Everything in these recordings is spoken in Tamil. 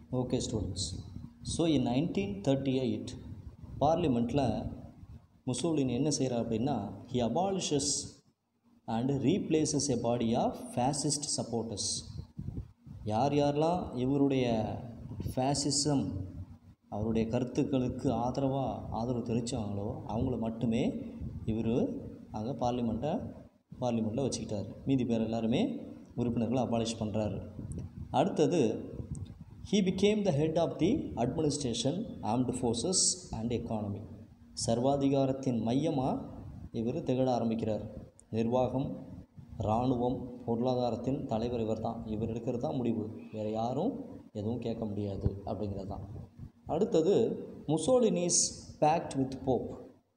okay students so in nineteen thirty eight பார்லிமெண்ட்டில் முசோலினி என்ன செய்கிறார் அப்படின்னா he abolishes and replaces a body of fascist supporters யார் யாரெல்லாம் இவருடைய ஃபேசிசம் அவருடைய கருத்துக்களுக்கு ஆதரவாக ஆதரவு தெரிவித்தாங்களோ அவங்கள மட்டுமே இவர் அங்கே பார்லிமெண்ட்டை பார்லிமெண்ட்டில் வச்சுக்கிட்டார் மீதி பேர் எல்லாருமே உறுப்பினர்களை அபாலிஷ் பண்ணுறாரு அடுத்தது he became the head of the administration armed forces and economy சர்வாதிகாரத்தின் மையமாக இவர் திகழ ஆரம்பிக்கிறார் நிர்வாகம் இராணுவம் பொருளாதாரத்தின் தலைவர் இவர் தான் இவர் எடுக்கிறது தான் முடிவு வேறு யாரும் எதுவும் கேட்க முடியாது அப்படிங்கிறது தான் அடுத்தது Mussolini's pact with Pope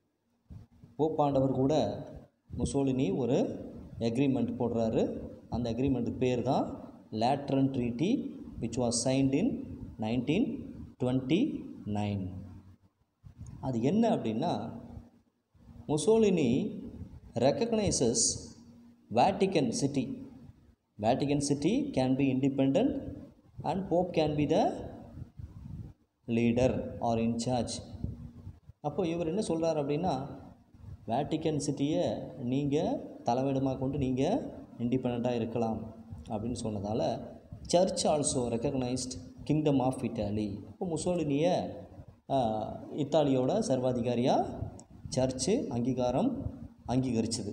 Pope ஆண்டவர் கூட முசோலினி ஒரு எக்ரிமெண்ட் போடுறாரு அந்த அக்ரிமெண்ட்டுக்கு பேர் தான் Lateran treaty which was signed in nineteen twenty nine அது என்ன அப்படின்னா Mussolini recognises Vatican City Vatican City can be independent and Pope can be the leader or in charge அப்போ இவர் என்ன சொல்கிறார் அப்படின்னா வேட்டிக்கன் சிட்டியை நீங்கள் தலைமையிடமாக கொண்டு நீங்கள் இண்டிபெண்ட்டாக இருக்கலாம் அப்படின்னு சொன்னதால் church also recognised kingdom of Italy இப்போ முசோலினியை இத்தாலியோட சர்வாதிகாரியாக சர்ச்சு அங்கீகாரம் அங்கீகரிச்சது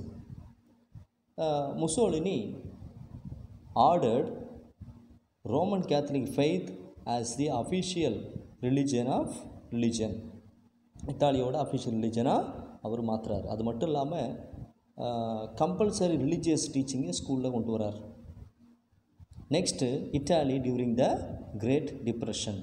Mussolini ordered Roman Catholic faith as the official religion of religion இத்தாலியோட அஃபிஷியல் ரிலிஜனாக அவர் மாற்றுறார் அது மட்டும் இல்லாமல் கம்பல்சரி ரிலீஜியஸ் டீச்சிங்கை ஸ்கூலில் கொண்டு வரார் next Italy during the Great Depression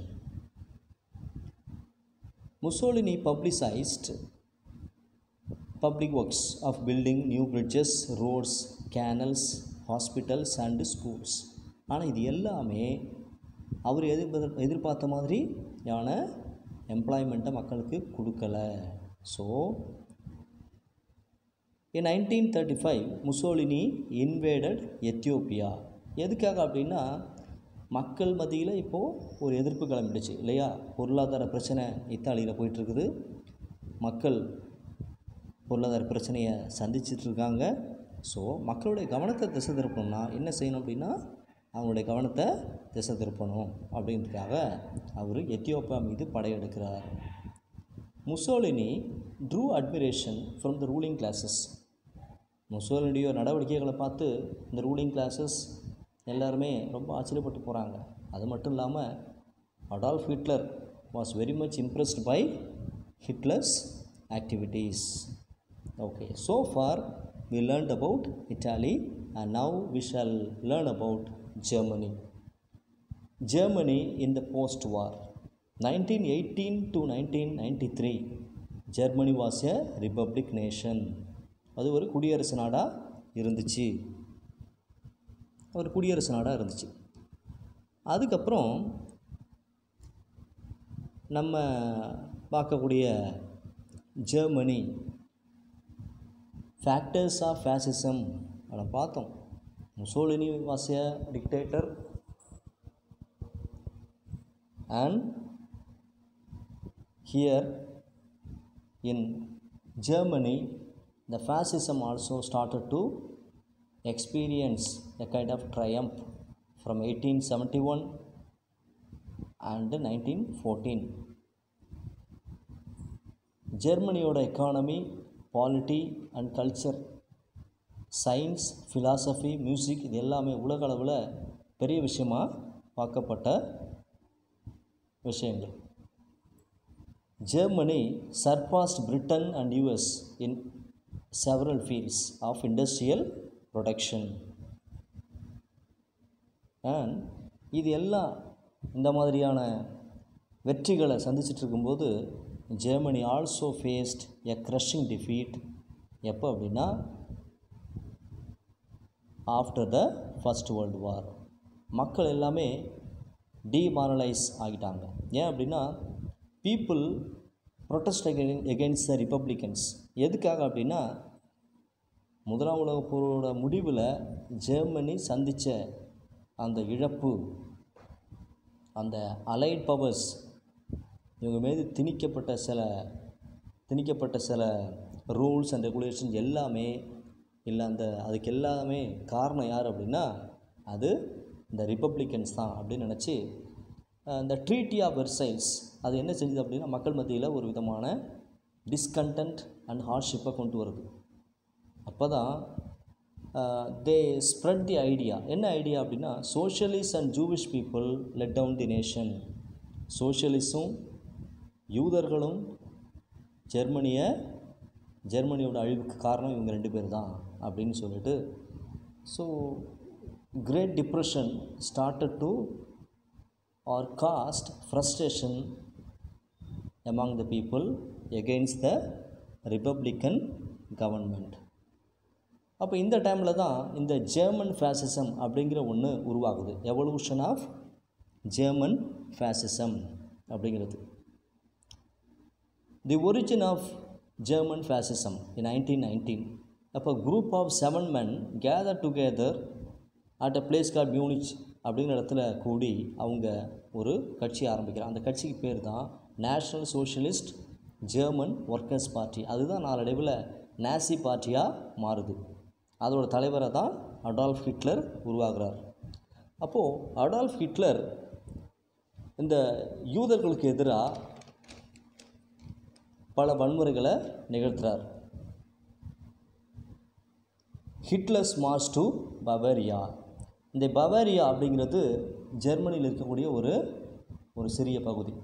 Mussolini publicised public works of building new bridges roads canals hospitals and schools ஆனால் இது எல்லாமே அவர் எதிர்பார்த்த எதிர்பார்த்த மாதிரி யான எம்ப்ளாய்மெண்ட்டை மக்களுக்கு கொடுக்கல so in nineteen thirty five Mussolini invaded Ethiopia எதுக்காக அப்படின்னா மக்கள் மத்தியில் இப்போது ஒரு எதிர்ப்பு கிளம்பிடுச்சு இல்லையா பொருளாதார பிரச்சனை இத்தாலியில் போயிட்டுருக்குது மக்கள் பொருளாதார பிரச்சனையை சந்திச்சிட்டு இருக்காங்க ஸோ மக்களுடைய கவனத்தை திசை திருப்பணும்னா என்ன செய்யணும் அப்படின்னா அவங்களுடைய கவனத்தை திசை திருப்பணும் அப்படின்றதுக்காக அவர் எத்தியோப்பியா மீது படையெடுக்கிறார் Mussolini drew admiration from the ruling classes முசோலினியோ நடவடிக்கைகளை பார்த்து இந்த ரூலிங் கிளாஸஸ் எல்லாருமே ரொம்ப ஆச்சரியப்பட்டு போகிறாங்க அது மட்டும் இல்லாமல் Adolf Hitler was very much impressed by Hitler's activities okay so far we learned about italy and now we shall learn about germany germany in the post war 1918 to 1993 germany was a republic nation அது ஒரு குடியரசு நாடாக இருந்துச்சு ஒரு குடியரசு நாடாக இருந்துச்சு அதுக்கப்புறம் நம்ம பார்க்கக்கூடிய ஜெர்மனி ஃபேக்டர்ஸ் ஆஃப் ஃபேசிசம் அதை பார்த்தோம் Mussolini was a dictator and here in Germany the fascism also started to experience a kind of triumph from eighteen seventy one and nineteen fourteen ஜெர்மனியோட economy polity and culture science philosophy music இது எல்லாமே உலக அளவில் பெரிய விஷயமாக பார்க்கப்பட்ட விஷயங்கள் Germany surpassed Britain and US in several fields of industrial production and இது எல்லாம் இந்த மாதிரியான வெற்றிகளை சந்திச்சிட்டு இருக்கும்போது Germany also faced a crushing defeat எப்போ அப்படின்னா after the first world war மக்கள் எல்லாமே டிமாரலைஸ் ஆகிட்டாங்க ஏன் அப்படின்னா people protest against the republicans எதுக்காக அப்படின்னா முதலாம் உலகப் போரோட முடிவில் ஜெர்மனி சந்தித்த அந்த இழப்பு அந்த அலைட் பவர்ஸ் இவங்க மீது திணிக்கப்பட்ட சில திணிக்கப்பட்ட சில ரூல்ஸ் அண்ட் ரெகுலேஷன்ஸ் எல்லாமே இல்லை அந்த அதுக்கு எல்லாமே காரணம் யார் அப்படின்னா அது இந்த ரிப்பப்ளிக்கன்ஸ் தான் அப்படின்னு நினச்சி இந்த ட்ரீட்டி ஆஃப் வெர்சைல்ஸ் அது என்ன செஞ்சுது அப்படின்னா மக்கள் மத்தியில் ஒரு விதமான டிஸ்கண்டன்ட் அண்ட் ஹார்ட்ஷிப்பை கொண்டு வருது அப்போ தான் தே ஸ்ப்ரெட் தி ஐடியா என்ன ஐடியா அப்படின்னா socialist and Jewish people let down the nation சோஷியலிஸும் யூதர்களும் ஜெர்மனியை ஜெர்மனியோட அழிவுக்கு காரணம் இவங்க ரெண்டு பேர் தான் அப்படின்னு சொல்லிட்டு so Great Depression started to or cast frustration among the people against the republican government அப்போ இந்த டைமில் தான் இந்த ஜெர்மன் ஃபேசிசம் அப்படிங்கிற ஒன்று உருவாகுது எவல்யூஷன் ஆஃப் ஜெர்மன் ஃபேசிசம் அப்படிங்கிறது the origin of German fascism in nineteen nineteen அப்போ group of seven men gather together at a place call Munich அப்படிங்கிற இடத்துல கூடி அவங்க ஒரு கட்சி ஆரம்பிக்கிறாங்க அந்த கட்சிக்கு பேர் தான் national socialist German workers party அதுதான் நாளடைவில் நாசி பார்ட்டியாக மாறுது அதோட தலைவரை தான் அடால்ஃப் ஹிட்லர் உருவாகிறார் அப்போது அடால்ஃப் ஹிட்லர் இந்த யூதர்களுக்கு எதிராக பல வன்முறைகளை நிகழ்த்துறார் ஹிட்லர்ஸ் மார்ச் டு பவேரியா இந்த பவேரியா அப்படிங்கிறது ஜெர்மனியில் இருக்கக்கூடிய ஒரு ஒரு சிறிய பகுதி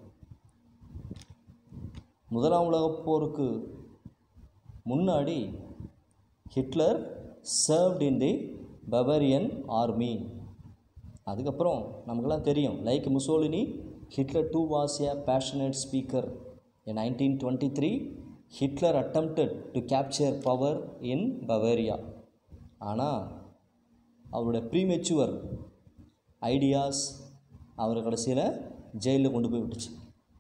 முதலாம் உலகப் போருக்கு முன்னாடி Hitler served in the Bavarian army அதுக்கப்புறம் நமக்கெல்லாம் தெரியும் like Mussolini Hitler too was a passionate speaker in nineteen twenty three Hitler attempted to capture power in Bavaria ஆனால் அவருடைய ப்ரீமெச்சுவர் ஐடியாஸ் அவர் கடைசியில் ஜெயிலில் கொண்டு போய் விட்டுச்சு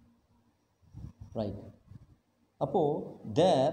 ரைட் அப்போது there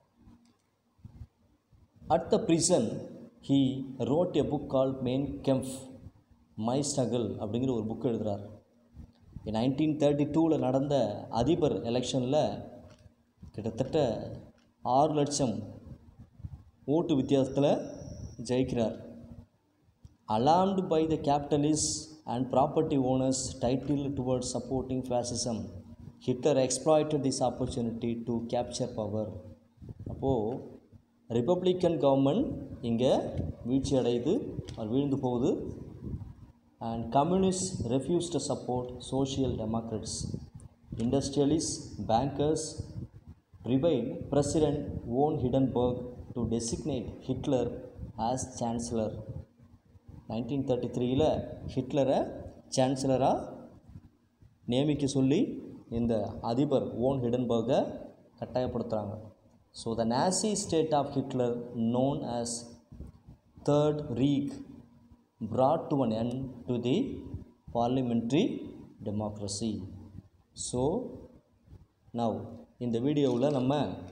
at the prison he wrote a book call Mein Kampf my struggle அப்படிங்கிற ஒரு புக் எழுதுகிறார் நைன்டீன் தேர்ட்டி டூவில் நடந்த அதிபர் எலெக்ஷனில் கிட்டத்தட்ட ஆறு லட்சம் ஓட்டு வித்தியாசத்தில் ஜெயிக்கிறார் alarmed by the capitalist and property owners titled towards supporting fascism Hitler exploited this opportunity to capture power அப்போது ரிப்பப்ளிக்கன் கவர்மெண்ட் இங்கே வீழ்ச்சி அடையுது அது வீழ்ந்து போகுது and communist refuse to support social democrats industrialist bankers prevail president von Hindenburg to designate Hitler as chancellor nineteen thirty த்ரீயில் ஹிட்லரை சான்சலராக நியமிக்க சொல்லி இந்த அதிபர் ஓன் ஹிடன்பர்கை கட்டாயப்படுத்துகிறாங்க so the Nazi state of Hitler known as third Reich brought to an end to the parliamentary democracy so now இந்த வீடியோவில் நம்ம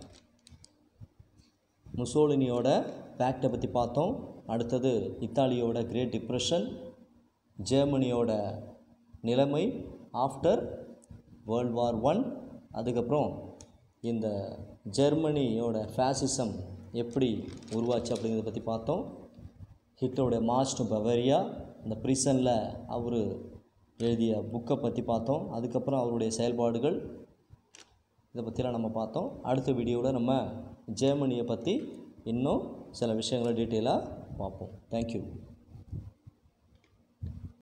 முசோலினியோட பேக்டை பற்றி பார்த்தோம் அடுத்தது இத்தாலியோட கிரேட் டிப்ரெஷன் ஜெர்மனியோட நிலைமை ஆஃப்டர் வேர்ல்ட் வார் ஒன் அதுக்கப்புறம் இந்த ஜெர்மனியோட ஃபேசிசம் எப்படி உருவாச்சு அப்படிங்கிறத பற்றி பார்த்தோம் ஹிட்லருடைய மார்ச் டு பவேரியா இந்த ப்ரிசனில் அவர் எழுதிய புக்கை பற்றி பார்த்தோம் அதுக்கப்புறம் அவருடைய செயல்பாடுகள் இதை பற்றிலாம் நம்ம பார்த்தோம் அடுத்த வீடியோவில் நம்ம ஜெர்மனியை பற்றி இன்னும் சில விஷயங்களை டீட்டெயிலாக பார்ப்போம் தேங்க்யூ